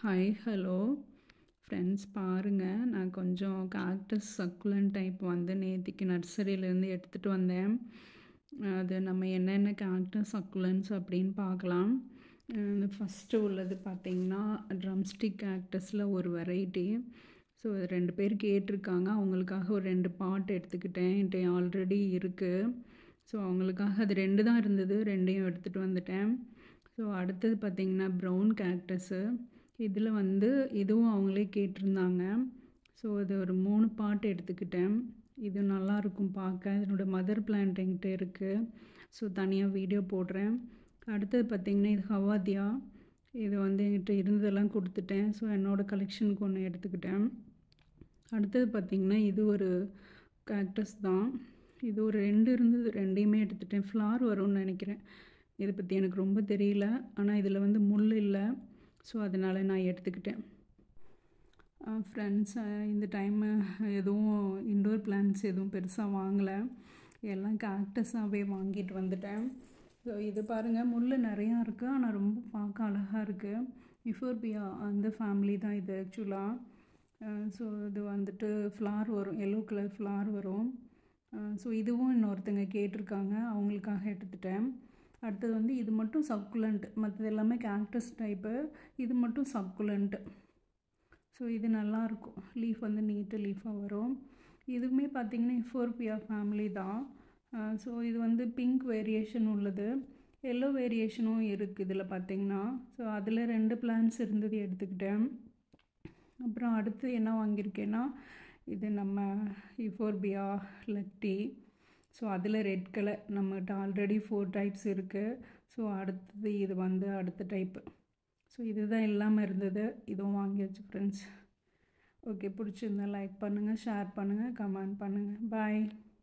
hi hello friends பாருங்கள் நான் கொஞ்சம் கேக்டஸ் சக்குலன் டைப் வந்து நேத்திக்கு நர்சரியிலேருந்து எடுத்துகிட்டு வந்தேன் அது நம்ம என்னென்ன கேக்டஸ் சக்குலன்ஸ் அப்படின்னு பார்க்கலாம் இந்த ஃபஸ்ட்டு உள்ளது பார்த்திங்கன்னா ட்ரம்ஸ்டிக் கேக்டஸில் ஒரு வெரைட்டி ஸோ ரெண்டு பேர் கேட்டிருக்காங்க அவங்களுக்காக ஒரு ரெண்டு பாட் எடுத்துக்கிட்டேன் என்கிட்ட ஆல்ரெடி இருக்குது ஸோ அவங்களுக்காக அது ரெண்டு தான் இருந்தது ரெண்டையும் எடுத்துகிட்டு வந்துட்டேன் ஸோ அடுத்தது பார்த்திங்கன்னா ப்ரௌன் கேக்டஸு இதில் வந்து இதுவும் அவங்களே கேட்டிருந்தாங்க ஸோ இது ஒரு மூணு பாட்டு எடுத்துக்கிட்டேன் இது நல்லாயிருக்கும் பார்க்க இதனோட மதர் பிளான்ட் என்கிட்ட இருக்குது ஸோ தனியாக வீடியோ போடுறேன் அடுத்தது பார்த்திங்கன்னா இது ஹவாதியா இது வந்து என்கிட்ட இருந்ததெல்லாம் கொடுத்துட்டேன் ஸோ என்னோடய கலெக்ஷனுக்கு ஒன்று எடுத்துக்கிட்டேன் அடுத்தது பார்த்திங்கன்னா இது ஒரு கேக்டஸ் தான் இது ஒரு ரெண்டு இருந்தது ரெண்டையுமே எடுத்துட்டேன் ஃப்ளார் வரும்னு நினைக்கிறேன் இதை பற்றி எனக்கு ரொம்ப தெரியல ஆனால் இதில் வந்து முள் இல்லை ஸோ அதனால் நான் எடுத்துக்கிட்டேன் ஃப்ரெண்ட்ஸ் இந்த டைமு எதுவும் இன்டோர் பிளான்ஸ் எதுவும் பெருசாக வாங்கலை எல்லாம் கேக்டஸாகவே வாங்கிட்டு வந்துட்டேன் ஸோ இது பாருங்கள் முள் நிறையா இருக்குது ஆனால் ரொம்ப பார்க்க அழகாக இருக்குது இஃபோர்பியா அந்த ஃபேமிலி தான் இது ஆக்சுவலாக ஸோ இது வந்துட்டு ஃப்ளார் வரும் எல்லோ கலர் ஃப்ளார் வரும் ஸோ இதுவும் இன்னொருத்தங்க கேட்டிருக்காங்க அவங்களுக்காக எடுத்துட்டேன் அடுத்தது வந்து இது மட்டும் சக்குலண்ட் மற்றது எல்லாமே கேக்டஸ் டைப்பு இது மட்டும் சக்குலண்ட்டு ஸோ இது நல்லாயிருக்கும் லீஃப் வந்து நீட்டு லீஃபாக வரும் இதுவுமே பார்த்திங்கன்னா இஃபோர்பியா ஃபேமிலி தான் ஸோ இது வந்து பிங்க் வேரியேஷன் உள்ளது எல்லோ வேரியேஷனும் இருக்குது இதில் பார்த்திங்கன்னா ஸோ அதில் ரெண்டு பிளான்ஸ் இருந்தது எடுத்துக்கிட்டேன் அப்புறம் அடுத்து என்ன வாங்கியிருக்கேன்னா இது நம்ம இஃபோர்பியா லட்டி ஸோ அதில் ரெட் கலர் நம்மகிட்ட ஆல்ரெடி ஃபோர் டைப்ஸ் இருக்குது ஸோ அடுத்தது இது வந்து அடுத்த டைப்பு ஸோ இதுதான் இல்லாமல் இருந்தது இதுவும் வாங்கியாச்சு ஃப்ரெண்ட்ஸ் ஓகே பிடிச்சிருந்தா லைக் பண்ணுங்கள் ஷேர் பண்ணுங்கள் கமெண்ட் பண்ணுங்கள் பாய்